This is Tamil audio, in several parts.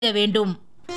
வேண்டும்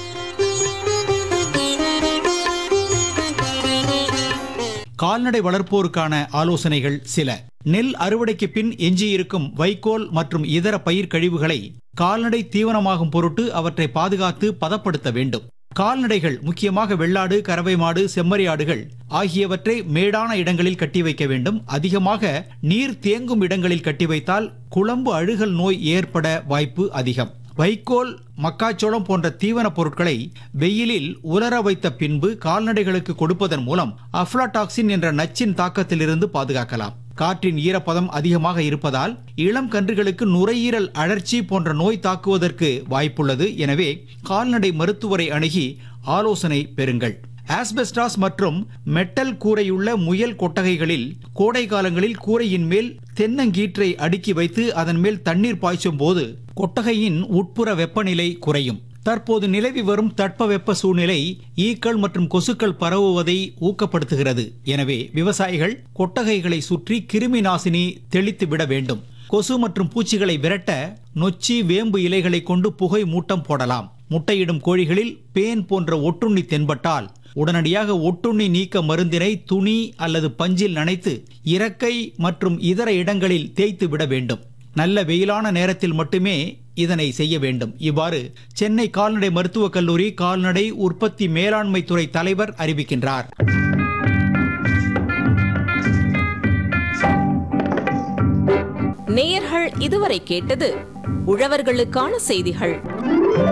கால்நடை வளர்ப்போருக்கான ஆலோசனைகள் சில நெல் அறுவடைக்கு பின் எஞ்சியிருக்கும் வைக்கோல் மற்றும் இதர பயிர் கழிவுகளை கால்நடை தீவனமாகும் பொருட்டு அவற்றை பாதுகாத்து பதப்படுத்த வேண்டும் கால்நடைகள் முக்கியமாக வெள்ளாடு கறவை மாடு செம்மறி ஆடுகள் ஆகியவற்றை மேடான இடங்களில் கட்டி வைக்க வேண்டும் அதிகமாக நீர் தேங்கும் இடங்களில் கட்டி வைத்தால் குழம்பு அழுகல் நோய் ஏற்பட வாய்ப்பு அதிகம் வைக்கோல் மக்காச்சோளம் போன்ற தீவனப் பொருட்களை வெயிலில் உலர வைத்த பின்பு கால்நடைகளுக்கு கொடுப்பதன் மூலம் அஃப்லாடாக்சின் என்ற நச்சின் தாக்கத்திலிருந்து பாதுகாக்கலாம் காற்றின் ஈரப்பதம் அதிகமாக இருப்பதால் இளம் கன்றுகளுக்கு நுரையீரல் அழற்சி போன்ற நோய் தாக்குவதற்கு வாய்ப்புள்ளது எனவே கால்நடை மருத்துவரை அணுகி ஆலோசனை பெறுங்கள் ஆஸ்பெஸ்டாஸ் மற்றும் மெட்டல் கூரையுள்ள முயல் கொட்டகைகளில் கோடை காலங்களில் கூரையின் மேல் தென்னங்கீற்றை அடுக்கி வைத்து அதன் மேல் தண்ணீர் பாய்ச்சும் போது கொட்டகையின் உட்புற வெப்பநிலை குறையும் தற்போது நிலவி வரும் தட்பவெப்ப சூழ்நிலை ஈக்கள் மற்றும் கொசுக்கள் பரவுவதை ஊக்கப்படுத்துகிறது எனவே விவசாயிகள் கொட்டகைகளை சுற்றி கிருமி நாசினி தெளித்து விட வேண்டும் கொசு மற்றும் பூச்சிகளை விரட்ட நொச்சி வேம்பு இலைகளை கொண்டு புகை மூட்டம் போடலாம் முட்டையிடும் கோழிகளில் பேன் போன்ற ஒட்டுண்ணி தென்பட்டால் உடனடியாக ஒட்டுண்ணி நீக்க மருந்தினை துணி அல்லது பஞ்சில் நனைத்து இறக்கை மற்றும் இதர இடங்களில் தேய்த்து விட வேண்டும் நல்ல வெயிலான நேரத்தில் மட்டுமே இதனை செய்ய வேண்டும் இவ்வாறு சென்னை கால்நடை மருத்துவக் கல்லூரி கால்நடை உற்பத்தி மேலாண்மை துறை தலைவர் அறிவிக்கின்றார் நேயர்கள் இதுவரை கேட்டது உழவர்களுக்கான செய்திகள்